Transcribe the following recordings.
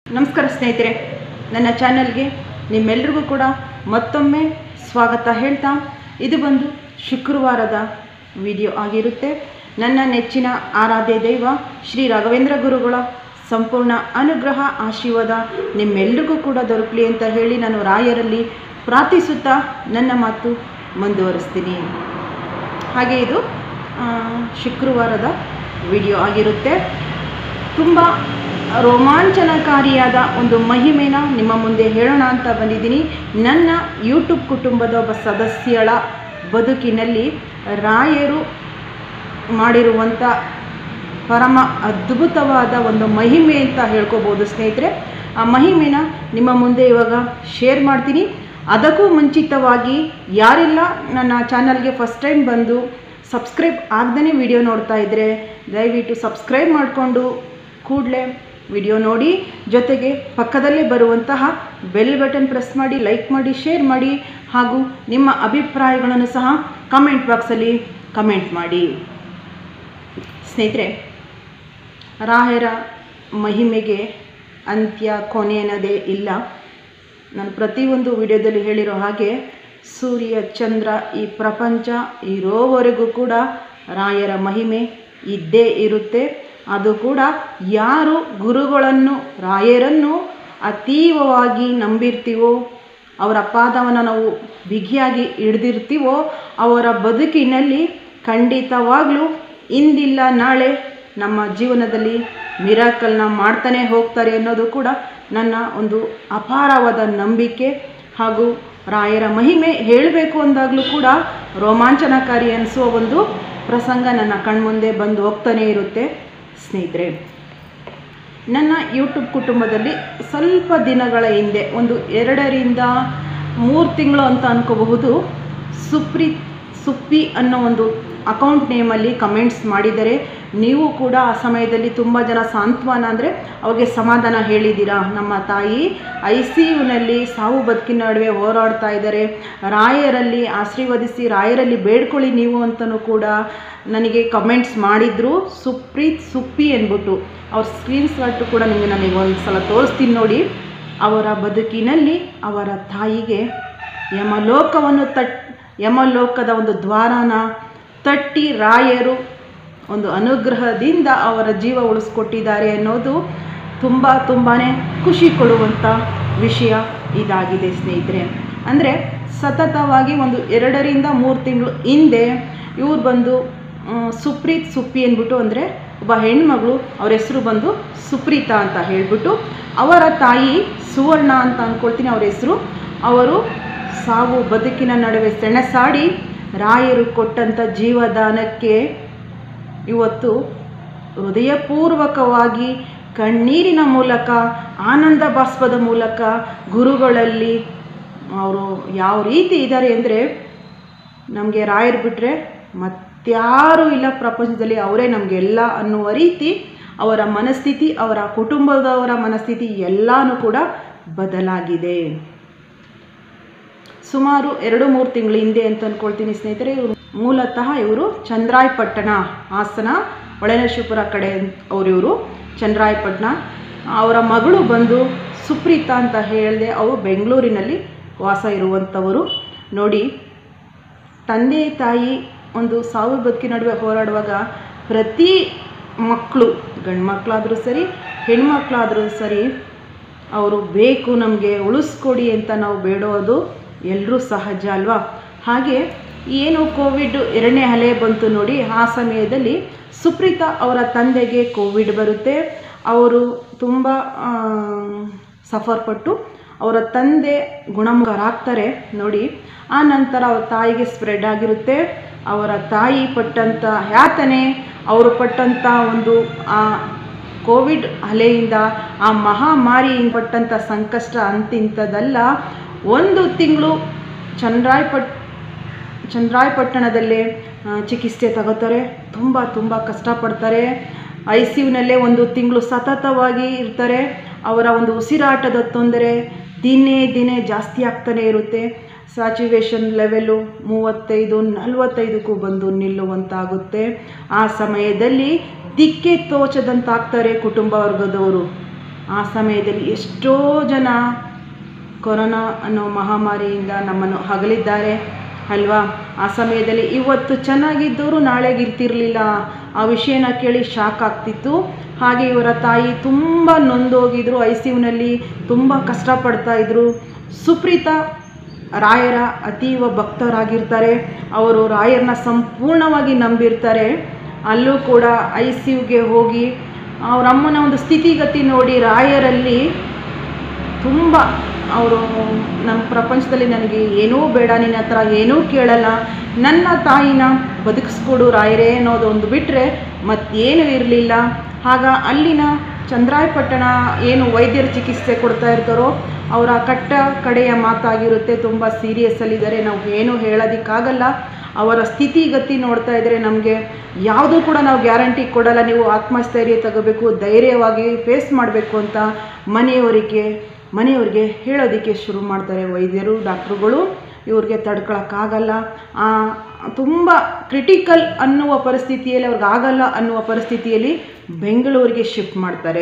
ನಮಸ್ಕಾರ ಸ್ನೇಹಿತರೆ ನನ್ನ ಚಾನಲ್ಗೆ ನಿಮ್ಮೆಲ್ರಿಗೂ ಕೂಡ ಮತ್ತೊಮ್ಮೆ ಸ್ವಾಗತ ಹೇಳ್ತಾ ಇದು ಬಂದು ಶುಕ್ರವಾರದ ವಿಡಿಯೋ ಆಗಿರುತ್ತೆ ನನ್ನ ನೆಚ್ಚಿನ ಆರಾಧ್ಯ ದೈವ ಶ್ರೀ ರಾಘವೇಂದ್ರ ಗುರುಗಳ ಸಂಪೂರ್ಣ ಅನುಗ್ರಹ ಆಶೀರ್ವಾದ ನಿಮ್ಮೆಲ್ರಿಗೂ ಕೂಡ ದೊರಕಲಿ ಅಂತ ಹೇಳಿ ನಾನು ರಾಯರಲ್ಲಿ ಪ್ರಾರ್ಥಿಸುತ್ತಾ ನನ್ನ ಮಾತು ಮುಂದುವರಿಸ್ತೀನಿ ಹಾಗೆ ಇದು ಆ, ಶುಕ್ರವಾರದ ವಿಡಿಯೋ ಆಗಿರುತ್ತೆ ತುಂಬ ರೋಮಾಂಚನಕಾರಿಯಾದ ಒಂದು ಮಹಿಮೆನ ನಿಮ್ಮ ಮುಂದೆ ಹೇಳೋಣ ಅಂತ ಬಂದಿದ್ದೀನಿ ನನ್ನ ಯೂಟ್ಯೂಬ್ ಕುಟುಂಬದ ಒಬ್ಬ ಸದಸ್ಯಳ ಬದುಕಿನಲ್ಲಿ ರಾಯರು ಮಾಡಿರುವಂಥ ಪರಮ ಅದ್ಭುತವಾದ ಒಂದು ಮಹಿಮೆ ಅಂತ ಹೇಳ್ಕೊಬೋದು ಸ್ನೇಹಿತರೆ ಆ ಮಹಿಮೆನ ನಿಮ್ಮ ಮುಂದೆ ಇವಾಗ ಶೇರ್ ಮಾಡ್ತೀನಿ ಅದಕ್ಕೂ ಮುಂಚಿತವಾಗಿ ಯಾರೆಲ್ಲ ನನ್ನ ಚಾನಲ್ಗೆ ಫಸ್ಟ್ ಟೈಮ್ ಬಂದು ಸಬ್ಸ್ಕ್ರೈಬ್ ಆಗದೇ ವಿಡಿಯೋ ನೋಡ್ತಾ ಇದ್ದರೆ ದಯವಿಟ್ಟು ಸಬ್ಸ್ಕ್ರೈಬ್ ಮಾಡಿಕೊಂಡು ಕೂಡಲೇ ವಿಡಿಯೋ ನೋಡಿ ಜೊತೆಗೆ ಪಕ್ಕದಲ್ಲೇ ಬರುವಂತಹ ಬೆಲ್ ಬಟನ್ ಪ್ರೆಸ್ ಮಾಡಿ ಲೈಕ್ ಮಾಡಿ ಶೇರ್ ಮಾಡಿ ಹಾಗೂ ನಿಮ್ಮ ಅಭಿಪ್ರಾಯಗಳನ್ನು ಸಹ ಕಮೆಂಟ್ ಬಾಕ್ಸಲ್ಲಿ ಕಮೆಂಟ್ ಮಾಡಿ ಸ್ನೇಹಿತರೆ ರಾಯರ ಮಹಿಮೆಗೆ ಅಂತ್ಯ ಕೊನೆ ಅನ್ನೋದೇ ಇಲ್ಲ ನಾನು ಪ್ರತಿಯೊಂದು ವಿಡಿಯೋದಲ್ಲಿ ಹೇಳಿರೋ ಹಾಗೆ ಸೂರ್ಯ ಚಂದ್ರ ಈ ಪ್ರಪಂಚ ಇರೋವರೆಗೂ ಕೂಡ ರಾಯರ ಮಹಿಮೆ ಇದ್ದೇ ಇರುತ್ತೆ ಅದು ಕೂಡ ಯಾರು ಗುರುಗಳನ್ನು ರಾಯರನ್ನು ಅತೀವವಾಗಿ ನಂಬಿರ್ತೀವೋ ಅವರ ಪಾದವನ್ನು ನಾವು ಬಿಗಿಯಾಗಿ ಹಿಡ್ದಿರ್ತೀವೋ ಅವರ ಬದುಕಿನಲ್ಲಿ ಖಂಡಿತವಾಗಲೂ ಇಂದಿಲ್ಲ ನಾಳೆ ನಮ್ಮ ಜೀವನದಲ್ಲಿ ಮಿರಾಕಲ್ನ ಮಾಡ್ತಾನೆ ಹೋಗ್ತಾರೆ ಅನ್ನೋದು ಕೂಡ ನನ್ನ ಒಂದು ಅಪಾರವಾದ ನಂಬಿಕೆ ಹಾಗೂ ರಾಯರ ಮಹಿಮೆ ಹೇಳಬೇಕು ಅಂದಾಗಲೂ ಕೂಡ ರೋಮಾಂಚನಕಾರಿ ಅನಿಸುವ ಒಂದು ಪ್ರಸಂಗ ನನ್ನ ಕಣ್ಮುಂದೆ ಬಂದು ಹೋಗ್ತಾನೆ ಇರುತ್ತೆ ಸ್ನೇಹಿತರೆ ನನ್ನ ಯೂಟ್ಯೂಬ್ ಕುಟುಂಬದಲ್ಲಿ ಸ್ವಲ್ಪ ದಿನಗಳ ಹಿಂದೆ ಒಂದು ಎರಡರಿಂದ ಮೂರು ತಿಂಗಳು ಅಂತ ಅನ್ಕೋಬಹುದು ಸುಪ್ರಿ ಸುಪ್ಪಿ ಅನ್ನೋ ಒಂದು ಅಕೌಂಟ್ ನೇಮಲ್ಲಿ ಕಮೆಂಟ್ಸ್ ಮಾಡಿದರೆ ನೀವು ಕೂಡ ಆ ಸಮಯದಲ್ಲಿ ತುಂಬ ಜನ ಸಾಂತ್ವನ ಅಂದರೆ ಅವ್ರಿಗೆ ಸಮಾಧಾನ ಹೇಳಿದ್ದೀರಾ ನಮ್ಮ ತಾಯಿ ಐ ಸಿ ಯುನಲ್ಲಿ ಸಾವು ಬದುಕಿನ ನಡುವೆ ಹೋರಾಡ್ತಾ ಇದ್ದಾರೆ ರಾಯರಲ್ಲಿ ಆಶೀರ್ವದಿಸಿ ರಾಯರಲ್ಲಿ ಬೇಡ್ಕೊಳ್ಳಿ ನೀವು ಅಂತಲೂ ಕೂಡ ನನಗೆ ಕಮೆಂಟ್ಸ್ ಮಾಡಿದ್ರು ಸುಪ್ರೀತ್ ಸುಪ್ಪಿ ಅಂದ್ಬಿಟ್ಟು ಅವ್ರ ಸ್ಕ್ರೀನ್ ಶಾಟ್ ಕೂಡ ನಿಮಗೆ ನನಗೆ ಒಂದು ಸಲ ತೋರಿಸ್ತೀನಿ ನೋಡಿ ಅವರ ಬದುಕಿನಲ್ಲಿ ಅವರ ತಾಯಿಗೆ ಯಮಲೋಕವನ್ನು ತಟ್ ಯಮಲೋಕದ ಒಂದು ದ್ವಾರನ ತಟ್ಟಿ ರಾಯರು ಒಂದು ಅನುಗ್ರಹದಿಂದ ಅವರ ಜೀವ ಉಳಿಸ್ಕೊಟ್ಟಿದ್ದಾರೆ ಅನ್ನೋದು ತುಂಬ ತುಂಬಾ ಖುಷಿ ಕೊಡುವಂಥ ವಿಷಯ ಇದಾಗಿದೆ ಸ್ನೇಹಿತರೆ ಅಂದರೆ ಸತತವಾಗಿ ಒಂದು ಎರಡರಿಂದ ಮೂರು ತಿಂಗಳು ಹಿಂದೆ ಇವ್ರು ಬಂದು ಮ್, ಸುಪ್ರೀತ್ ಸುಪ್ಪಿ ಅಂದ್ಬಿಟ್ಟು ಅಂದರೆ ಒಬ್ಬ ಹೆಣ್ಮಗಳು ಅವ್ರ ಹೆಸರು ಬಂದು ಸುಪ್ರೀತಾ ಅಂತ ಹೇಳಿಬಿಟ್ಟು ಅವರ ತಾಯಿ ಸುವರ್ಣ ಅಂತ ಅಂದ್ಕೊಳ್ತೀನಿ ಅವ್ರ ಹೆಸರು ಅವರು ಸಾವು ಬದುಕಿನ ನಡುವೆ ಸೆಣಸಾಡಿ ರಾಯರು ಕೊಟ್ಟಂಥ ಜೀವದಾನಕ್ಕೆ ಇವತ್ತು ಹೃದಯಪೂರ್ವಕವಾಗಿ ಕಣ್ಣೀರಿನ ಮೂಲಕ ಆನಂದ ಬಾಷ್ಪದ ಮೂಲಕ ಗುರುಗಳಲ್ಲಿ ಅವರು ಯಾವ ರೀತಿ ಇದ್ದಾರೆ ಅಂದರೆ ನಮಗೆ ರಾಯರು ಬಿಟ್ಟರೆ ಮತ್ಯಾರೂ ಇಲ್ಲ ಪ್ರಪಂಚದಲ್ಲಿ ಅವರೇ ನಮಗೆಲ್ಲ ಅನ್ನುವ ರೀತಿ ಅವರ ಮನಸ್ಥಿತಿ ಅವರ ಕುಟುಂಬದವರ ಮನಸ್ಥಿತಿ ಎಲ್ಲನೂ ಕೂಡ ಬದಲಾಗಿದೆ ಸುಮಾರು ಎರಡು ಮೂರು ತಿಂಗಳ ಹಿಂದೆ ಅಂತ ಅಂದ್ಕೊಳ್ತೀನಿ ಸ್ನೇಹಿತರೆ ಇವರು ಮೂಲತಃ ಇವರು ಚಂದ್ರಾಯಪಟ್ಟಣ ಹಾಸನ ಒಳನೇಶ್ವರ ಕಡೆ ಅವರು ಇವರು ಚಂದ್ರಾಯಪಟ್ಟಣ ಅವರ ಮಗಳು ಬಂದು ಸುಪ್ರೀತಾ ಅಂತ ಹೇಳಿದೆ ಅವರು ಬೆಂಗಳೂರಿನಲ್ಲಿ ವಾಸ ಇರುವಂಥವರು ನೋಡಿ ತಂದೆ ತಾಯಿ ಒಂದು ಸಾವು ಬದುಕಿನ ನಡುವೆ ಹೋರಾಡುವಾಗ ಪ್ರತಿ ಮಕ್ಕಳು ಗಂಡು ಮಕ್ಕಳಾದರೂ ಸರಿ ಹೆಣ್ಮಕ್ಳಾದರೂ ಸರಿ ಅವರು ಬೇಕು ನಮಗೆ ಉಳಿಸ್ಕೊಡಿ ಅಂತ ನಾವು ಬೇಡೋದು ಎಲ್ಲರೂ ಸಹಜ ಅಲ್ವಾ ಹಾಗೆ ಏನು ಕೋವಿಡ್ ಎರಡನೇ ಅಲೆ ಬಂತು ನೋಡಿ ಆ ಸಮಯದಲ್ಲಿ ಸುಪ್ರೀತಾ ಅವರ ತಂದೆಗೆ ಕೋವಿಡ್ ಬರುತ್ತೆ ಅವರು ತುಂಬ ಸಫರ್ ಪಟ್ಟು ಅವರ ತಂದೆ ಗುಣಮುಖರಾಗ್ತಾರೆ ನೋಡಿ ಆ ನಂತರ ಅವ್ರ ತಾಯಿಗೆ ಸ್ಪ್ರೆಡ್ ಆಗಿರುತ್ತೆ ಅವರ ತಾಯಿ ಪಟ್ಟಂಥ ಯಾತನೆ ಅವರು ಪಟ್ಟಂಥ ಒಂದು ಆ ಕೋವಿಡ್ ಅಲೆಯಿಂದ ಆ ಮಹಾಮಾರಿಯಿಂದ ಪಟ್ಟಂಥ ಸಂಕಷ್ಟ ಅಂತಿಂಥದ್ದಲ್ಲ ಒಂದು ತಿಂಗಳು ಚಂದ್ರಾಯಪಟ್ ಚಂದ್ರಾಯಪಟ್ಟಣದಲ್ಲೇ ಆ, ಚಿಕಿತ್ಸೆ ತಗೋತಾರೆ ತುಂಬ ತುಂಬ ಕಷ್ಟಪಡ್ತಾರೆ ಐ ಸಿ ಯುನಲ್ಲೇ ಒಂದು ತಿಂಗಳು ಸತತವಾಗಿ ಇರ್ತಾರೆ ಅವರ ಒಂದು ಉಸಿರಾಟದ ತೊಂದರೆ ದಿನೇ ದಿನೇ ಜಾಸ್ತಿ ಆಗ್ತಾನೆ ಇರುತ್ತೆ ಸ್ಯಾಚುವೇಷನ್ ಲೆವೆಲು ಮೂವತ್ತೈದು ನಲವತ್ತೈದಕ್ಕೂ ಬಂದು ನಿಲ್ಲುವಂತಾಗುತ್ತೆ ಆ ಸಮಯದಲ್ಲಿ ದಿಕ್ಕೆ ತೋಚದಂತಾಗ್ತಾರೆ ಕುಟುಂಬ ವರ್ಗದವರು ಆ ಸಮಯದಲ್ಲಿ ಎಷ್ಟೋ ಜನ ಕೊರೋನಾ ಅನ್ನೋ ಮಹಾಮಾರಿಯಿಂದ ನಮ್ಮನ್ನು ಅಗಲಿದ್ದಾರೆ ಅಲ್ವಾ ಆ ಸಮಯದಲ್ಲಿ ಇವತ್ತು ಚೆನ್ನಾಗಿದ್ದವರು ನಾಳೆಗೆ ಇರ್ತಿರ್ಲಿಲ್ಲ ಆ ವಿಷಯನ ಕೇಳಿ ಶಾಕ್ ಆಗ್ತಿತ್ತು ಹಾಗೆ ಇವರ ತಾಯಿ ತುಂಬ ನೊಂದೋಗಿದ್ರು ಐ ಸಿ ಯುನಲ್ಲಿ ತುಂಬ ಕಷ್ಟಪಡ್ತಾ ಇದ್ರು ಸುಪ್ರೀತಾ ರಾಯರ ಅತೀವ ಭಕ್ತರಾಗಿರ್ತಾರೆ ಅವರು ರಾಯರನ್ನ ಸಂಪೂರ್ಣವಾಗಿ ನಂಬಿರ್ತಾರೆ ಅಲ್ಲೂ ಕೂಡ ಐ ಸಿ ಯುಗೆ ಹೋಗಿ ಅವ್ರ ಅಮ್ಮನ ಒಂದು ಸ್ಥಿತಿಗತಿ ನೋಡಿ ರಾಯರಲ್ಲಿ ತುಂಬ ಅವರು ನಮ್ಮ ಪ್ರಪಂಚದಲ್ಲಿ ನನಗೆ ಏನೂ ಬೇಡ ನಿನ್ನ ಹತ್ರ ಏನೂ ಕೇಳಲ್ಲ ನನ್ನ ತಾಯಿನ ಬದುಕಿಸ್ಕೊಡು ರಾಯರೇ ಅನ್ನೋದು ಒಂದು ಬಿಟ್ಟರೆ ಮತ್ತೇನು ಇರಲಿಲ್ಲ ಆಗ ಅಲ್ಲಿನ ಚಂದ್ರಾಯಪಟ್ಟಣ ಏನು ವೈದ್ಯರ ಚಿಕಿತ್ಸೆ ಕೊಡ್ತಾ ಇರ್ತಾರೋ ಅವರ ಕಟ್ಟ ಕಡೆಯ ಮಾತಾಗಿರುತ್ತೆ ತುಂಬ ಸೀರಿಯಸ್ಸಲ್ಲಿದ್ದಾರೆ ನಾವು ಏನೂ ಹೇಳೋದಕ್ಕಾಗಲ್ಲ ಅವರ ಸ್ಥಿತಿಗತಿ ನೋಡ್ತಾ ಇದ್ದರೆ ನಮಗೆ ಯಾವುದೂ ಕೂಡ ನಾವು ಗ್ಯಾರಂಟಿ ಕೊಡಲ್ಲ ನೀವು ಆತ್ಮಸ್ಥೈರ್ಯ ತಗೋಬೇಕು ಧೈರ್ಯವಾಗಿ ಫೇಸ್ ಮಾಡಬೇಕು ಅಂತ ಮನೆಯವರಿಗೆ ಮನೆಯವರಿಗೆ ಹೇಳೋದಕ್ಕೆ ಶುರು ಮಾಡ್ತಾರೆ ವೈದ್ಯರು ಡಾಕ್ಟ್ರುಗಳು ಇವ್ರಿಗೆ ತಡ್ಕೊಳಕ್ಕಾಗಲ್ಲ ತುಂಬ ಕ್ರಿಟಿಕಲ್ ಅನ್ನುವ ಪರಿಸ್ಥಿತಿಯಲ್ಲಿ ಅವ್ರಿಗೆ ಆಗಲ್ಲ ಅನ್ನುವ ಪರಿಸ್ಥಿತಿಯಲ್ಲಿ ಬೆಂಗಳೂರಿಗೆ ಶಿಫ್ಟ್ ಮಾಡ್ತಾರೆ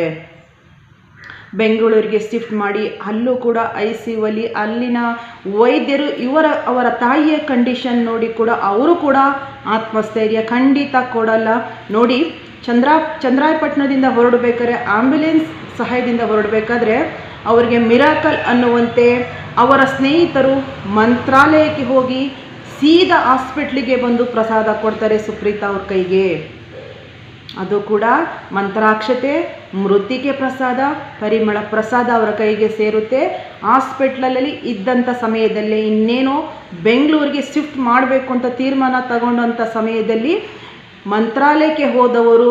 ಬೆಂಗಳೂರಿಗೆ ಶಿಫ್ಟ್ ಮಾಡಿ ಅಲ್ಲೂ ಕೂಡ ಐ ಸಿ ಯುವಲ್ಲಿ ಅಲ್ಲಿನ ವೈದ್ಯರು ಇವರ ಅವರ ತಾಯಿಯ ಕಂಡೀಷನ್ ನೋಡಿ ಕೂಡ ಅವರು ಕೂಡ ಆತ್ಮಸ್ಥೈರ್ಯ ಖಂಡಿತ ಕೊಡಲ್ಲ ನೋಡಿ ಚಂದ್ರ ಚಂದ್ರಾಯಪಟ್ಟಣದಿಂದ ಹೊರಡಬೇಕಾದ್ರೆ ಆಂಬ್ಯುಲೆನ್ಸ್ ಸಹಾಯದಿಂದ ಹೊರಡಬೇಕಾದ್ರೆ ಅವರಿಗೆ ಮಿರಾಕಲ್ ಅನ್ನುವಂತೆ ಅವರ ಸ್ನೇಹಿತರು ಮಂತ್ರಾಲಯಕ್ಕೆ ಹೋಗಿ ಸೀದಾ ಹಾಸ್ಪಿಟ್ಲಿಗೆ ಬಂದು ಪ್ರಸಾದ ಕೊಡ್ತಾರೆ ಸುಪ್ರೀತಾ ಅವ್ರ ಕೈಗೆ ಅದು ಕೂಡ ಮಂತ್ರಾಕ್ಷತೆ ಮೃತ್ತಿಕೆ ಪ್ರಸಾದ ಪರಿಮಳ ಪ್ರಸಾದ ಅವರ ಕೈಗೆ ಸೇರುತ್ತೆ ಹಾಸ್ಪಿಟ್ಲಲ್ಲಿ ಇದ್ದಂಥ ಸಮಯದಲ್ಲೇ ಇನ್ನೇನೋ ಬೆಂಗಳೂರಿಗೆ ಶಿಫ್ಟ್ ಮಾಡಬೇಕು ಅಂತ ತೀರ್ಮಾನ ತಗೊಂಡಂಥ ಸಮಯದಲ್ಲಿ ಮಂತ್ರಾಲಯಕ್ಕೆ ಹೋದವರು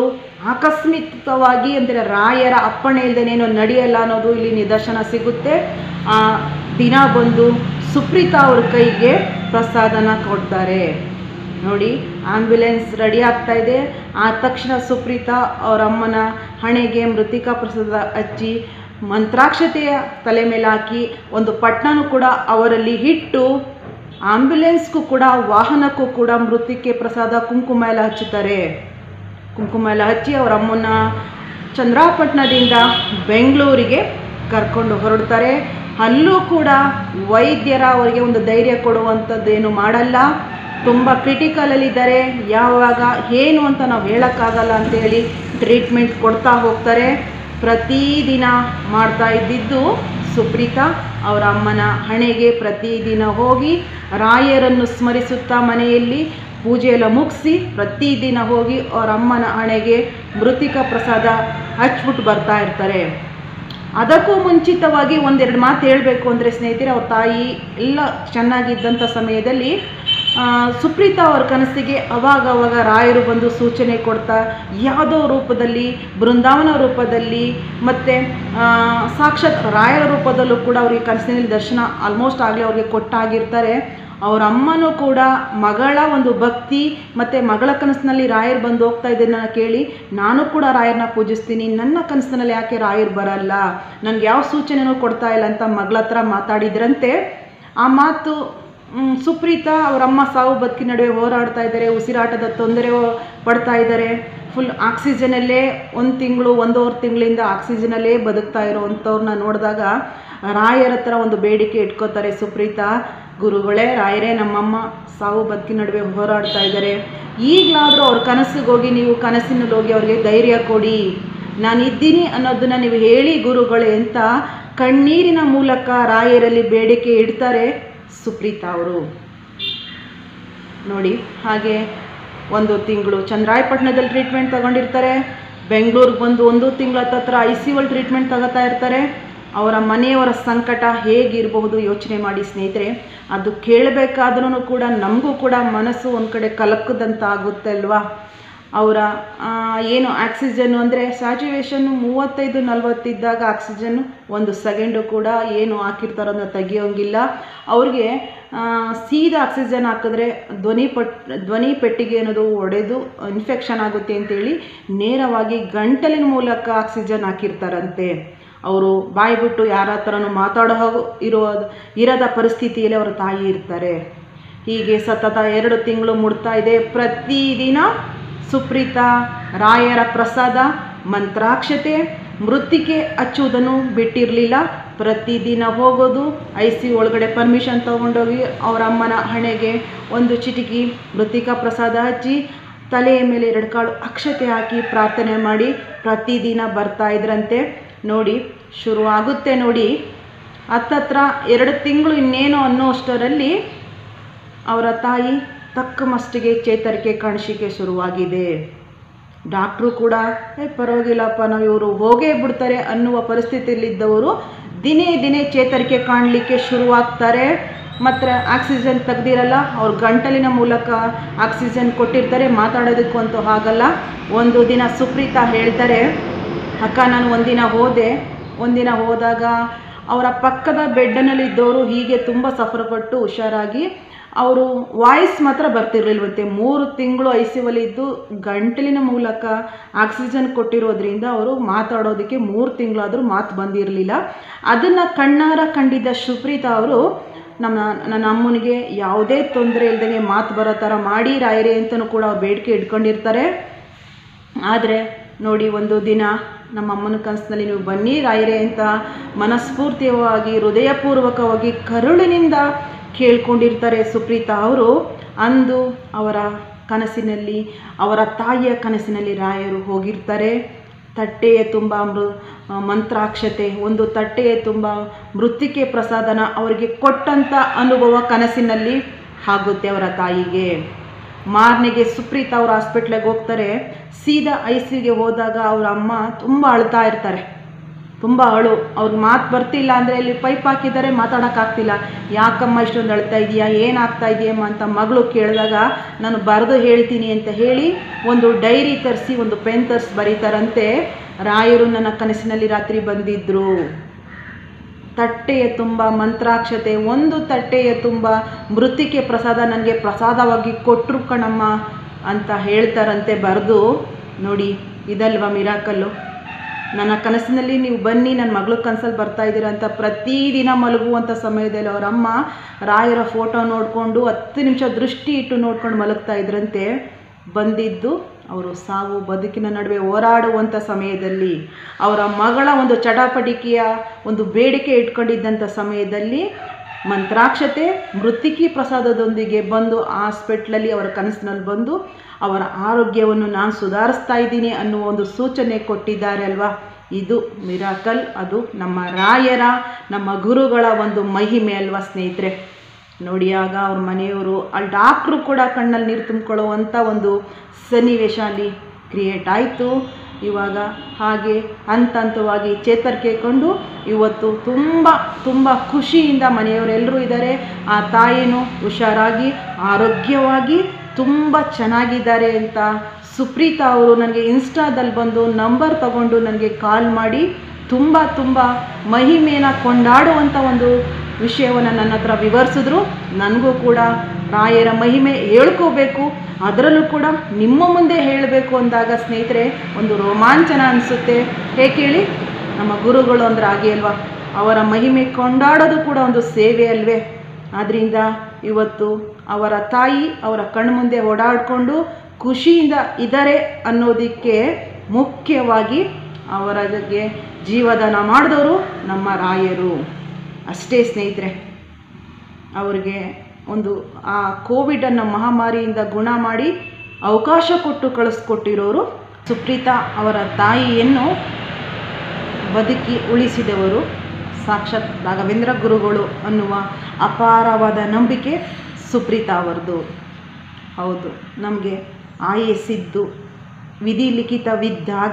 ಆಕಸ್ಮಿಕವಾಗಿ ಅಂದರೆ ರಾಯರ ಅಪ್ಪಣೆ ಇಲ್ಲದೇನೇನೋ ನಡೆಯಲ್ಲ ಅನ್ನೋದು ಇಲ್ಲಿ ನಿದರ್ಶನ ಸಿಗುತ್ತೆ ಆ ದಿನ ಬಂದು ಸುಪ್ರೀತಾ ಅವ್ರ ಕೈಗೆ ಪ್ರಸಾದನ ಕೊಡ್ತಾರೆ ನೋಡಿ ಆಂಬ್ಯುಲೆನ್ಸ್ ರೆಡಿ ಆಗ್ತಾ ಇದೆ ಆ ತಕ್ಷಣ ಸುಪ್ರೀತಾ ಅವ್ರ ಅಮ್ಮನ ಹಣೆಗೆ ಮೃತಿಕಾ ಪ್ರಸಾದ ಹಚ್ಚಿ ಮಂತ್ರಾಕ್ಷತೆಯ ತಲೆ ಮೇಲೆ ಹಾಕಿ ಒಂದು ಪಟ್ನನೂ ಕೂಡ ಅವರಲ್ಲಿ ಇಟ್ಟು ಆಂಬ್ಯುಲೆನ್ಸ್ಗೂ ಕೂಡ ವಾಹನಕ್ಕೂ ಕೂಡ ಮೃತಿಕೆ ಪ್ರಸಾದ ಕುಂಕುಮ ಎಲ್ಲ ಹಚ್ಚುತ್ತಾರೆ ಕುಂಕುಮ ಎಲ್ಲ ಹಚ್ಚಿ ಅವ್ರ ಅಮ್ಮನ ಚಂದ್ರಾಪಟ್ಟಣದಿಂದ ಬೆಂಗಳೂರಿಗೆ ಕರ್ಕೊಂಡು ಹೊರಡ್ತಾರೆ ಅಲ್ಲೂ ಕೂಡ ವೈದ್ಯರ ಅವರಿಗೆ ಒಂದು ಧೈರ್ಯ ಕೊಡುವಂಥದ್ದೇನು ಮಾಡಲ್ಲ ತುಂಬ ಕ್ರಿಟಿಕಲಲ್ಲಿದ್ದಾರೆ ಯಾವಾಗ ಏನು ಅಂತ ನಾವು ಹೇಳೋಕ್ಕಾಗಲ್ಲ ಅಂತೇಳಿ ಟ್ರೀಟ್ಮೆಂಟ್ ಕೊಡ್ತಾ ಹೋಗ್ತಾರೆ ಪ್ರತಿದಿನ ಮಾಡ್ತಾ ಇದ್ದಿದ್ದು ಸುಪ್ರೀತಾ ಅವರ ಅಮ್ಮನ ಹಣೆಗೆ ಪ್ರತಿದಿನ ಹೋಗಿ ರಾಯರನ್ನು ಸ್ಮರಿಸುತ್ತಾ ಮನೆಯಲ್ಲಿ ಪೂಜೆ ಎಲ್ಲ ಮುಗಿಸಿ ಪ್ರತಿದಿನ ಹೋಗಿ ಅವ್ರ ಅಮ್ಮನ ಹಣೆಗೆ ಮೃತಿಕ ಪ್ರಸಾದ ಹಚ್ಬಿಟ್ಟು ಬರ್ತಾ ಇರ್ತಾರೆ ಅದಕ್ಕೂ ಮುಂಚಿತವಾಗಿ ಒಂದೆರಡು ಮಾತು ಹೇಳಬೇಕು ಅಂದರೆ ಸ್ನೇಹಿತರೆ ಅವ್ರ ತಾಯಿ ಎಲ್ಲ ಚೆನ್ನಾಗಿದ್ದಂಥ ಸಮಯದಲ್ಲಿ ಆ, ಸುಪ್ರೀತಾ ಅವ್ರ ಕನಸಿಗೆ ಅವಾಗ ಅವಾಗ ರಾಯರು ಬಂದು ಸೂಚನೆ ಕೊಡ್ತಾ ಯಾವುದೋ ರೂಪದಲ್ಲಿ ಬೃಂದಾವನ ರೂಪದಲ್ಲಿ ಮತ್ತು ಸಾಕ್ಷಾತ್ ರಾಯರ ರೂಪದಲ್ಲೂ ಕೂಡ ಅವ್ರಿಗೆ ಕನಸಿನಲ್ಲಿ ದರ್ಶನ ಆಲ್ಮೋಸ್ಟ್ ಆಗಲೇ ಅವ್ರಿಗೆ ಕೊಟ್ಟಾಗಿರ್ತಾರೆ ಅವ್ರ ಅಮ್ಮನೂ ಕೂಡ ಮಗಳ ಒಂದು ಭಕ್ತಿ ಮತ್ತು ಮಗಳ ಕನಸಿನಲ್ಲಿ ರಾಯರು ಬಂದು ಹೋಗ್ತಾ ಇದ್ದನ್ನ ಕೇಳಿ ನಾನು ಕೂಡ ರಾಯರನ್ನ ಪೂಜಿಸ್ತೀನಿ ನನ್ನ ಕನಸಿನಲ್ಲಿ ಯಾಕೆ ರಾಯರು ಬರಲ್ಲ ನನಗೆ ಯಾವ ಸೂಚನೆನೂ ಕೊಡ್ತಾ ಇಲ್ಲ ಅಂತ ಮಗಳ ಹತ್ರ ಮಾತಾಡಿದ್ರಂತೆ ಆ ಮಾತು ಮ್, ಸುಪ್ರೀತಾ ಅವ್ರ ಅಮ್ಮ ಸಾವು ಬದುಕಿ ನಡುವೆ ಹೋರಾಡ್ತಾ ಇದ್ದಾರೆ ಉಸಿರಾಟದ ತೊಂದರೆ ಪಡ್ತಾ ಇದ್ದಾರೆ ಫುಲ್ ಆಕ್ಸಿಜನಲ್ಲೇ ಒಂದು ತಿಂಗಳು ಒಂದೂವರೆ ತಿಂಗಳಿಂದ ಆಕ್ಸಿಜನಲ್ಲೇ ಬದುಕ್ತಾ ಇರೋವಂಥವ್ರನ್ನ ನೋಡಿದಾಗ ರಾಯರ ಹತ್ರ ಒಂದು ಬೇಡಿಕೆ ಇಟ್ಕೋತಾರೆ ಸುಪ್ರೀತಾ ಗುರುಗಳೇ ರಾಯರೇ ನಮ್ಮಮ್ಮ ಸಾವು ಬದುಕಿ ನಡುವೆ ಹೋರಾಡ್ತಾ ಇದ್ದಾರೆ ಈಗಲಾದರೂ ಅವ್ರ ಕನಸಿಗೆ ಹೋಗಿ ನೀವು ಕನಸಿನಲ್ಲಿ ಹೋಗಿ ಅವ್ರಿಗೆ ಧೈರ್ಯ ಕೊಡಿ ನಾನು ಇದ್ದೀನಿ ಅನ್ನೋದನ್ನ ನೀವು ಹೇಳಿ ಗುರುಗಳೇ ಅಂತ ಕಣ್ಣೀರಿನ ಮೂಲಕ ರಾಯರಲ್ಲಿ ಬೇಡಿಕೆ ಇಡ್ತಾರೆ ಸುಪ್ರೀತಾ ಅವರು ನೋಡಿ ಹಾಗೆ ಒಂದು ತಿಂಗಳು ಚಂದ್ರಾಯಪಟ್ಟಣದಲ್ಲಿ ಟ್ರೀಟ್ಮೆಂಟ್ ತಗೊಂಡಿರ್ತಾರೆ ಬೆಂಗಳೂರಿಗೆ ಬಂದು ಒಂದು ತಿಂಗಳ ಹತ್ತತ್ರ ಐ ಸಿ ಯು ಟ್ರೀಟ್ಮೆಂಟ್ ತಗೋತಾ ಇರ್ತಾರೆ ಅವರ ಮನೆಯವರ ಸಂಕಟ ಹೇಗಿರಬಹುದು ಯೋಚನೆ ಮಾಡಿ ಸ್ನೇಹಿತರೆ ಅದು ಕೇಳಬೇಕಾದ್ರೂ ಕೂಡ ನಮಗೂ ಕೂಡ ಮನಸ್ಸು ಒಂದು ಕಡೆ ಕಲಕದಂತ ಆಗುತ್ತೆ ಅಲ್ವಾ ಅವರ ಆ, ಏನು ಆಕ್ಸಿಜನ್ನು ಅಂದರೆ ಸ್ಯಾಚುವೇಶನ್ನು ಮೂವತ್ತೈದು ನಲ್ವತ್ತಿದ್ದಾಗ ಆಕ್ಸಿಜನ್ನು ಒಂದು ಸೆಕೆಂಡು ಕೂಡ ಏನು ಹಾಕಿರ್ತಾರೋ ಅದನ್ನ ತೆಗಿಯೋಂಗಿಲ್ಲ ಅವ್ರಿಗೆ ಆ, ಸೀದಾ ಆಕ್ಸಿಜನ್ ಹಾಕಿದ್ರೆ ಧ್ವನಿ ಪಟ್ ಧ್ವನಿ ಪೆಟ್ಟಿಗೆ ಅನ್ನೋದು ಒಡೆದು ಇನ್ಫೆಕ್ಷನ್ ಆಗುತ್ತೆ ಅಂತೇಳಿ ನೇರವಾಗಿ ಗಂಟಲಿನ ಮೂಲಕ ಆಕ್ಸಿಜನ್ ಹಾಕಿರ್ತಾರಂತೆ ಅವರು ಬಾಯಿ ಬಿಟ್ಟು ಯಾರ ಹತ್ರನೂ ಮಾತಾಡೋ ಹಾಗೂ ಇರೋ ಇರದ ಪರಿಸ್ಥಿತಿಯಲ್ಲಿ ಅವರ ತಾಯಿ ಇರ್ತಾರೆ ಹೀಗೆ ಸತತ ಎರಡು ತಿಂಗಳು ಮುಡ್ತಾ ಇದೆ ಪ್ರತಿದಿನ ಸುಪ್ರೀತಾ ರಾಯರ ಪ್ರಸಾದ ಮಂತ್ರಾಕ್ಷತೆ ಮೃತ್ತಿಕೆ ಹಚ್ಚುವುದನ್ನು ಬಿಟ್ಟಿರಲಿಲ್ಲ ಪ್ರತಿದಿನ ಹೋಗೋದು ಐ ಸಿ ಒಳಗಡೆ ಪರ್ಮಿಷನ್ ತೊಗೊಂಡೋಗಿ ಅವರ ಅಮ್ಮನ ಹಣೆಗೆ ಒಂದು ಚಿಟಿಕಿ ಮೃತ್ತಿಕಾ ಪ್ರಸಾದ ಹಚ್ಚಿ ತಲೆಯ ಮೇಲೆ ಎರಡು ಕಾಳು ಅಕ್ಷತೆ ಹಾಕಿ ಪ್ರಾರ್ಥನೆ ಮಾಡಿ ಪ್ರತಿದಿನ ಬರ್ತಾ ಇದ್ರಂತೆ ನೋಡಿ ಶುರುವಾಗುತ್ತೆ ನೋಡಿ ಹತ್ತತ್ರ ಎರಡು ತಿಂಗಳು ಇನ್ನೇನು ಅನ್ನೋ ಅಷ್ಟರಲ್ಲಿ ಅವರ ತಾಯಿ ತಕ್ಕ ಮಟ್ಟಿಗೆ ಚೇತರಿಕೆ ಕಾಣಿಸಿಕೆ ಶುರುವಾಗಿದೆ ಡಾಕ್ಟ್ರು ಕೂಡ ಏ ಪರವಾಗಿಲ್ಲಪ್ಪ ನಾವು ಇವರು ಹೋಗೇ ಬಿಡ್ತಾರೆ ಅನ್ನುವ ಪರಿಸ್ಥಿತಿಯಲ್ಲಿದ್ದವರು ದಿನೇ ದಿನೇ ಚೇತರಿಕೆ ಕಾಣಲಿಕ್ಕೆ ಶುರುವಾಗ್ತಾರೆ ಮತ್ತು ಆಕ್ಸಿಜನ್ ತೆಗ್ದಿರಲ್ಲ ಅವ್ರ ಗಂಟಲಿನ ಮೂಲಕ ಆಕ್ಸಿಜನ್ ಕೊಟ್ಟಿರ್ತಾರೆ ಮಾತಾಡೋದಕ್ಕೂ ಅಂತೂ ಆಗಲ್ಲ ಒಂದು ದಿನ ಸುಪ್ರೀತಾ ಹೇಳ್ತಾರೆ ಅಕ್ಕ ನಾನು ಒಂದಿನ ಹೋದೆ ಒಂದಿನ ಹೋದಾಗ ಅವರ ಪಕ್ಕದ ಬೆಡ್ನಲ್ಲಿದ್ದವರು ಹೀಗೆ ತುಂಬ ಸಫರ್ ಪಟ್ಟು ಹುಷಾರಾಗಿ ಅವರು ವಾಯ್ಸ್ ಮಾತ್ರ ಬರ್ತಿರ್ಲಿಲ್ವಂತೆ ಮೂರು ತಿಂಗಳು ಐ ಸಿ ಇದ್ದು ಗಂಟಲಿನ ಮೂಲಕ ಆಕ್ಸಿಜನ್ ಕೊಟ್ಟಿರೋದ್ರಿಂದ ಅವರು ಮಾತಾಡೋದಕ್ಕೆ ಮೂರು ತಿಂಗಳಾದರೂ ಮಾತು ಬಂದಿರಲಿಲ್ಲ ಅದನ್ನು ಕಣ್ಣಾರ ಕಂಡಿದ್ದ ಸುಪ್ರೀತಾ ಅವರು ನಮ್ಮ ನನ್ನ ಅಮ್ಮನಿಗೆ ಯಾವುದೇ ತೊಂದರೆ ಇಲ್ದಂಗೆ ಮಾತು ಬರೋ ಥರ ಮಾಡಿ ರಾಯರೇ ಅಂತಲೂ ಕೂಡ ಅವ್ರು ಬೇಡಿಕೆ ಇಟ್ಕೊಂಡಿರ್ತಾರೆ ಆದರೆ ನೋಡಿ ಒಂದು ದಿನ ನಮ್ಮ ಅಮ್ಮನ ಕನಸಿನಲ್ಲಿ ನೀವು ಬನ್ನಿ ರಾಯರೇ ಅಂತ ಮನಸ್ಫೂರ್ತಿಯಾಗಿ ಹೃದಯಪೂರ್ವಕವಾಗಿ ಕರುಳಿನಿಂದ ಕೇಳ್ಕೊಂಡಿರ್ತಾರೆ ಸುಪ್ರೀತಾ ಅವರು ಅಂದು ಅವರ ಕನಸಿನಲ್ಲಿ ಅವರ ತಾಯಿಯ ಕನಸಿನಲ್ಲಿ ರಾಯರು ಹೋಗಿರ್ತಾರೆ ತಟ್ಟೆಯ ತುಂಬ ಮೃ ಮಂತ್ರಾಕ್ಷತೆ ಒಂದು ತಟ್ಟೆಯ ತುಂಬ ಮೃತ್ತಿಕೆ ಪ್ರಸಾದನ ಅವರಿಗೆ ಕೊಟ್ಟಂಥ ಅನುಭವ ಕನಸಿನಲ್ಲಿ ಆಗುತ್ತೆ ಅವರ ತಾಯಿಗೆ ಮಾರನೆಗೆ ಸುಪ್ರೀತ್ ಅವ್ರ ಹಾಸ್ಪಿಟ್ಲಿಗೆ ಹೋಗ್ತಾರೆ ಸೀದಾ ಐ ಸಿಗೆ ಹೋದಾಗ ಅವ್ರ ಅಮ್ಮ ತುಂಬ ಅಳ್ತಾ ಇರ್ತಾರೆ ತುಂಬ ಅಳು ಅವ್ರಿಗೆ ಮಾತು ಬರ್ತಿಲ್ಲ ಅಂದರೆ ಇಲ್ಲಿ ಪೈಪ್ ಹಾಕಿದ್ದಾರೆ ಮಾತಾಡೋಕ್ಕಾಗ್ತಿಲ್ಲ ಯಾಕಮ್ಮ ಇಷ್ಟೊಂದು ಅಳ್ತಾ ಇದೆಯಾ ಏನಾಗ್ತಾ ಇದೆಯಮ್ಮ ಅಂತ ಮಗಳು ಕೇಳಿದಾಗ ನಾನು ಬರೆದು ಹೇಳ್ತೀನಿ ಅಂತ ಹೇಳಿ ಒಂದು ಡೈರಿ ತರಿಸಿ ಒಂದು ಪೆನ್ ತರಿಸಿ ಬರೀತಾರಂತೆ ರಾಯರು ನನ್ನ ಕನಸಿನಲ್ಲಿ ರಾತ್ರಿ ಬಂದಿದ್ದರು ತಟ್ಟೆಯ ತುಂಬ ಮಂತ್ರಾಕ್ಷತೆ ಒಂದು ತಟ್ಟೆಯ ತುಂಬ ಮೃತ್ತಿಕೆ ಪ್ರಸಾದ ನನಗೆ ಪ್ರಸಾದವಾಗಿ ಕೊಟ್ಟರು ಕಣಮ್ಮ ಅಂತ ಹೇಳ್ತಾರಂತೆ ಬರೆದು ನೋಡಿ ಇದಲ್ವಾ ಮಿರಾಕಲ್ಲು ನನ್ನ ಕನಸಿನಲ್ಲಿ ನೀವು ಬನ್ನಿ ನನ್ನ ಮಗಳ ಕನಸಲ್ಲಿ ಬರ್ತಾ ಇದ್ದೀರಾ ಅಂತ ಪ್ರತಿದಿನ ಮಲಗುವಂಥ ಸಮಯದಲ್ಲಿ ಅವರ ಅಮ್ಮ ರಾಯರ ಫೋಟೋ ನೋಡಿಕೊಂಡು ಹತ್ತು ನಿಮಿಷ ದೃಷ್ಟಿ ಇಟ್ಟು ನೋಡ್ಕೊಂಡು ಮಲಗ್ತಾ ಇದ್ರಂತೆ ಬಂದಿದ್ದು ಅವರು ಸಾವು ಬದುಕಿನ ನಡುವೆ ಹೋರಾಡುವಂಥ ಸಮಯದಲ್ಲಿ ಅವರ ಮಗಳ ಒಂದು ಚಟಾಪಟಿಕೆಯ ಒಂದು ಬೇಡಿಕೆ ಇಟ್ಕೊಂಡಿದ್ದಂಥ ಸಮಯದಲ್ಲಿ ಮಂತ್ರಾಕ್ಷತೆ ಮೃತ್ತಿಕಿ ಪ್ರಸಾದದೊಂದಿಗೆ ಬಂದು ಹಾಸ್ಪಿಟ್ಲಲ್ಲಿ ಅವರ ಕನಸಿನಲ್ಲಿ ಬಂದು ಅವರ ಆರೋಗ್ಯವನ್ನು ನಾನು ಸುಧಾರಿಸ್ತಾ ಇದ್ದೀನಿ ಅನ್ನುವ ಒಂದು ಸೂಚನೆ ಕೊಟ್ಟಿದ್ದಾರೆ ಅಲ್ವಾ ಇದು ಮಿರಾಕಲ್ ಅದು ನಮ್ಮ ರಾಯರ ನಮ್ಮ ಗುರುಗಳ ಒಂದು ಮಹಿಮೆ ಅಲ್ವಾ ಸ್ನೇಹಿತರೆ ನೋಡಿ ಆಗ ಅವ್ರ ಮನೆಯವರು ಅಲ್ಲಿ ಡಾಕ್ಟ್ರು ಕೂಡ ಕಣ್ಣಲ್ಲಿ ನೀರು ತುಂಬಿಕೊಳ್ಳುವಂಥ ಒಂದು ಸನ್ನಿವೇಶ ಅಲ್ಲಿ ಕ್ರಿಯೇಟ್ ಆಯಿತು ಇವಾಗ ಹಾಗೆ ಹಂತ ಹಂತವಾಗಿ ಚೇತರಿಕೆ ಕೊಂಡು ಇವತ್ತು ತುಂಬ ತುಂಬ ಖುಷಿಯಿಂದ ಮನೆಯವರೆಲ್ಲರೂ ಇದ್ದಾರೆ ಆ ತಾಯಿನೂ ಹುಷಾರಾಗಿ ಆರೋಗ್ಯವಾಗಿ ತುಂಬ ಚೆನ್ನಾಗಿದ್ದಾರೆ ಅಂತ ಸುಪ್ರೀತಾ ಅವರು ನನಗೆ ಇನ್ಸ್ಟಾದಲ್ಲಿ ಬಂದು ನಂಬರ್ ತಗೊಂಡು ನನಗೆ ಕಾಲ್ ಮಾಡಿ ತುಂಬ ತುಂಬ ಮಹಿಮೆನ ಕೊಂಡಾಡುವಂಥ ಒಂದು ವಿಷಯವನ್ನು ನನ್ನ ಹತ್ರ ವಿವರಿಸಿದ್ರು ನನಗೂ ಕೂಡ ರಾಯರ ಮಹಿಮೆ ಹೇಳ್ಕೋಬೇಕು ಅದರಲ್ಲೂ ಕೂಡ ನಿಮ್ಮ ಮುಂದೆ ಹೇಳಬೇಕು ಅಂದಾಗ ಸ್ನೇಹಿತರೆ ಒಂದು ರೋಮಾಂಚನ ಅನಿಸುತ್ತೆ ಹೇಗೆ ಹೇಳಿ ನಮ್ಮ ಗುರುಗಳು ಅಂದ್ರೆ ಹಾಗೆ ಅಲ್ವಾ ಅವರ ಮಹಿಮೆ ಕೊಂಡಾಡೋದು ಕೂಡ ಒಂದು ಸೇವೆ ಅಲ್ವೇ ಆದ್ದರಿಂದ ಇವತ್ತು ಅವರ ತಾಯಿ ಅವರ ಕಣ್ಮುಂದೆ ಓಡಾಡಿಕೊಂಡು ಖುಷಿಯಿಂದ ಇದ್ದಾರೆ ಅನ್ನೋದಕ್ಕೆ ಮುಖ್ಯವಾಗಿ ಅವರಿಗೆ ಜೀವದಾನ ಮಾಡಿದವರು ನಮ್ಮ ರಾಯರು ಅಷ್ಟೇ ಸ್ನೇಹಿತರೆ ಅವರಿಗೆ ಒಂದು ಆ ಕೋವಿಡ್ ಅನ್ನೋ ಮಹಾಮಾರಿಯಿಂದ ಗುಣ ಮಾಡಿ ಅವಕಾಶ ಕೊಟ್ಟು ಕಳಿಸ್ಕೊಟ್ಟಿರೋರು ಸುಪ್ರೀತಾ ಅವರ ತಾಯಿಯನ್ನು ಬದುಕಿ ಉಳಿಸಿದವರು ಸಾಕ್ಷಾತ್ ರಾಘವೇಂದ್ರ ಗುರುಗಳು ಅನ್ನುವ ಅಪಾರವಾದ ನಂಬಿಕೆ ಸುಪ್ರೀತಾ ಅವರದು ಹೌದು ನಮಗೆ ಆಯಸ್ಸಿದ್ದು ವಿಧಿ ಲಿಖಿತವಿದ್ದಾಗ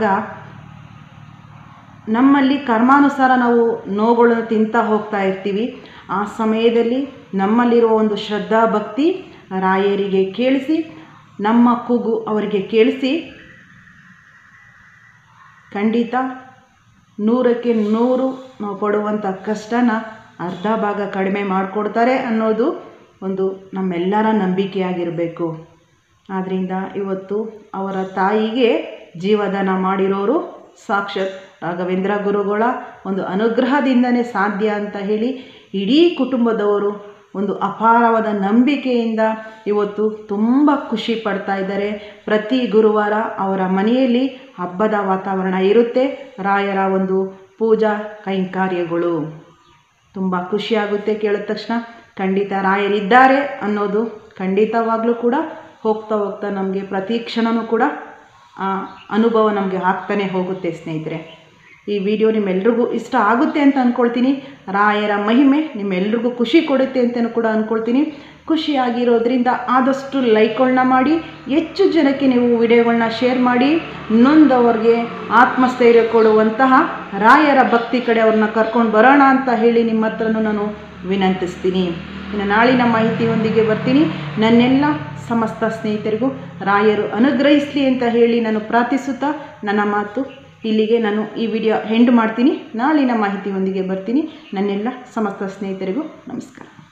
ನಮ್ಮಲ್ಲಿ ಕರ್ಮಾನುಸಾರ ನಾವು ನೋವುಗಳನ್ನು ತಿಂತಾ ಹೋಗ್ತಾ ಇರ್ತೀವಿ ಆ ಸಮಯದಲ್ಲಿ ನಮ್ಮಲ್ಲಿರುವ ಒಂದು ಶ್ರದ್ಧಾ ಭಕ್ತಿ ರಾಯರಿಗೆ ಕೇಳಿಸಿ ನಮ್ಮ ಕೂಗು ಅವರಿಗೆ ಕೇಳಿಸಿ ಖಂಡಿತ ನೂರಕ್ಕೆ ನೂರು ನಾವು ಪಡುವಂಥ ಕಷ್ಟನ ಅರ್ಧ ಭಾಗ ಕಡಿಮೆ ಮಾಡಿಕೊಡ್ತಾರೆ ಅನ್ನೋದು ಒಂದು ನಮ್ಮೆಲ್ಲರ ನಂಬಿಕೆಯಾಗಿರಬೇಕು ಆದ್ದರಿಂದ ಇವತ್ತು ಅವರ ತಾಯಿಗೆ ಜೀವದಾನ ಮಾಡಿರೋರು ಸಾಕ್ಷಾತ್ ರಾಘವೇಂದ್ರ ಗುರುಗಳ ಒಂದು ಅನುಗ್ರಹದಿಂದನೇ ಸಾಧ್ಯ ಅಂತ ಹೇಳಿ ಇಡೀ ಕುಟುಂಬದವರು ಒಂದು ಅಪಾರವಾದ ನಂಬಿಕೆಯಿಂದ ಇವತ್ತು ತುಂಬ ಖುಷಿ ಪಡ್ತಾ ಇದ್ದಾರೆ ಪ್ರತಿ ಗುರುವಾರ ಅವರ ಮನೆಯಲ್ಲಿ ಹಬ್ಬದ ವಾತಾವರಣ ಇರುತ್ತೆ ರಾಯರ ಒಂದು ಪೂಜಾ ಕೈಂಕಾರ್ಯಗಳು ತುಂಬ ಖುಷಿಯಾಗುತ್ತೆ ಕೇಳಿದ ತಕ್ಷಣ ಖಂಡಿತ ರಾಯರಿದ್ದಾರೆ ಅನ್ನೋದು ಖಂಡಿತವಾಗ್ಲೂ ಕೂಡ ಹೋಗ್ತಾ ಹೋಗ್ತಾ ನಮಗೆ ಪ್ರತಿ ಕ್ಷಣವೂ ಕೂಡ ಆ ಅನುಭವ ನಮಗೆ ಆಗ್ತಾನೆ ಹೋಗುತ್ತೆ ಸ್ನೇಹಿತರೆ ಈ ವಿಡಿಯೋ ನಿಮ್ಮೆಲ್ರಿಗೂ ಇಷ್ಟ ಆಗುತ್ತೆ ಅಂತ ಅಂದ್ಕೊಳ್ತೀನಿ ರಾಯರ ಮಹಿಮೆ ನಿಮ್ಮೆಲ್ರಿಗೂ ಖುಷಿ ಕೊಡುತ್ತೆ ಅಂತಲೂ ಕೂಡ ಅಂದ್ಕೊಳ್ತೀನಿ ಖುಷಿಯಾಗಿರೋದ್ರಿಂದ ಆದಷ್ಟು ಲೈಕ್ಗಳನ್ನ ಮಾಡಿ ಹೆಚ್ಚು ಜನಕ್ಕೆ ನೀವು ವಿಡಿಯೋಗಳನ್ನ ಶೇರ್ ಮಾಡಿ ನೊಂದವ್ರಿಗೆ ಆತ್ಮಸ್ಥೈರ್ಯ ಕೊಡುವಂತಹ ರಾಯರ ಭಕ್ತಿ ಕಡೆ ಅವ್ರನ್ನ ಕರ್ಕೊಂಡು ಬರೋಣ ಅಂತ ಹೇಳಿ ನಿಮ್ಮ ಹತ್ರನೂ ನಾನು ವಿನಂತಿಸ್ತೀನಿ ಇನ್ನು ನಾಳಿನ ಮಾಹಿತಿಯೊಂದಿಗೆ ಬರ್ತೀನಿ ನನ್ನೆಲ್ಲ ಸಮಸ್ತ ಸ್ನೇಹಿತರಿಗೂ ರಾಯರು ಅನುಗ್ರಹಿಸಲಿ ಅಂತ ಹೇಳಿ ನಾನು ಪ್ರಾರ್ಥಿಸುತ್ತಾ ನನ್ನ ಮಾತು ಇಲ್ಲಿಗೆ ನಾನು ಈ ವಿಡಿಯೋ ಹೆಂಡ್ ಮಾಡ್ತೀನಿ ನಾಳಿನ ಮಾಹಿತಿಯೊಂದಿಗೆ ಬರ್ತೀನಿ ನನ್ನೆಲ್ಲ ಸಮಸ್ತ ಸ್ನೇಹಿತರಿಗೂ ನಮಸ್ಕಾರ